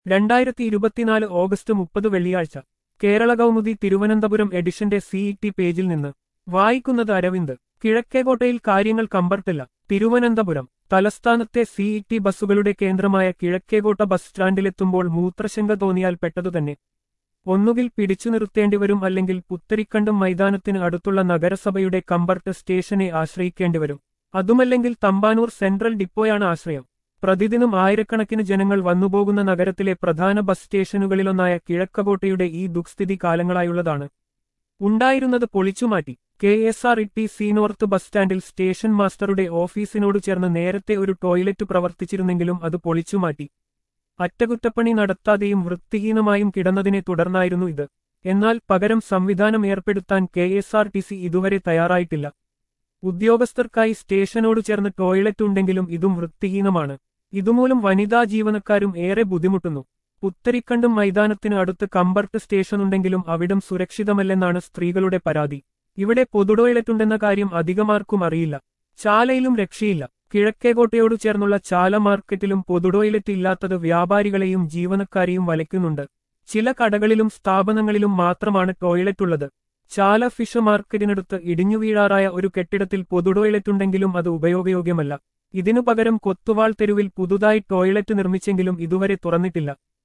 രണ്ടായിരത്തി ഇരുപത്തിനാല് ഓഗസ്റ്റ് മുപ്പത് വെള്ളിയാഴ്ച കേരള കൗമുദി തിരുവനന്തപുരം എഡിഷന്റെ സിഇടി പേജിൽ നിന്ന് വായിക്കുന്നത് അരവിന്ദ് കിഴക്കേകോട്ടയിൽ കാര്യങ്ങൾ കമ്പർട്ടില്ല തിരുവനന്തപുരം തലസ്ഥാനത്തെ സിഇടി ബസ്സുകളുടെ കേന്ദ്രമായ കിഴക്കേകോട്ട ബസ് സ്റ്റാൻഡിലെത്തുമ്പോൾ മൂത്രശങ്ക തോന്നിയാൽ പെട്ടതുതന്നെ ഒന്നുകിൽ പിടിച്ചു നിർത്തേണ്ടിവരും അല്ലെങ്കിൽ പുത്തരിക്കണ്ടം മൈതാനത്തിന് അടുത്തുള്ള നഗരസഭയുടെ കമ്പർട്ട് സ്റ്റേഷനെ ആശ്രയിക്കേണ്ടിവരും അതുമല്ലെങ്കിൽ തമ്പാനൂർ സെൻട്രൽ ഡിപ്പോയാണ് ആശ്രയം പ്രതിദിനം ആയിരക്കണക്കിന് ജനങ്ങൾ വന്നുപോകുന്ന നഗരത്തിലെ പ്രധാന ബസ് സ്റ്റേഷനുകളിലൊന്നായ കിഴക്കകോട്ടയുടെ ഈ ദുഃസ്ഥിതി കാലങ്ങളായുള്ളതാണ് ഉണ്ടായിരുന്നത് പൊളിച്ചുമാറ്റി K S R E T C north bus സ്റ്റാൻഡിൽ സ്റ്റേഷൻ മാസ്റ്ററുടെ ഓഫീസിനോട് ചേർന്ന് നേരത്തെ ഒരു ടോയ്ലറ്റ് പ്രവർത്തിച്ചിരുന്നെങ്കിലും അത് പൊളിച്ചുമാറ്റി അറ്റകുറ്റപ്പണി നടത്താതെയും വൃത്തിഹീനമായും കിടന്നതിനെ തുടർന്നായിരുന്നു ഇത് എന്നാൽ പകരം സംവിധാനം ഏർപ്പെടുത്താൻ K S R T C ഇതുവരെ തയ്യാറായിട്ടില്ല ഉദ്യോഗസ്ഥർക്കായി സ്റ്റേഷനോട് ചേർന്ന് ടോയ്ലറ്റ് ഉണ്ടെങ്കിലും ഇതും വൃത്തിഹീനമാണ് ഇതുമൂലം വനിതാ ജീവനക്കാരും ഏറെ ബുദ്ധിമുട്ടുന്നു പുത്തരിക്കണ്ടും മൈതാനത്തിന് അടുത്ത് കമ്പർട്ട് സ്റ്റേഷനുണ്ടെങ്കിലും അവിടം സുരക്ഷിതമല്ലെന്നാണ് സ്ത്രീകളുടെ പരാതി ഇവിടെ പൊതുടോയ്ലറ്റുണ്ടെന്ന കാര്യം അധികമാർക്കും അറിയില്ല ചാലയിലും രക്ഷയില്ല കിഴക്കേകോട്ടയോട് ചേർന്നുള്ള ചാല മാർക്കറ്റിലും പൊതുടോയ്ലറ്റ് ഇല്ലാത്തത് വ്യാപാരികളെയും ജീവനക്കാരെയും വലയ്ക്കുന്നുണ്ട് ചില കടകളിലും സ്ഥാപനങ്ങളിലും മാത്രമാണ് ടോയ്ലറ്റ് ഉള്ളത് ചാല ഫിഷ് മാർക്കറ്റിനടുത്ത് ഇടിഞ്ഞുവീഴാറായ ഒരു കെട്ടിടത്തിൽ പൊതുടോയ്ലറ്റുണ്ടെങ്കിലും അത് ഉപയോഗയോഗ്യമല്ല ഇതിനു പകരം കൊത്തുവാൾ തെരുവിൽ പുതുതായി ടോയ്ലറ്റ് നിർമ്മിച്ചെങ്കിലും ഇതുവരെ തുറന്നിട്ടില്ല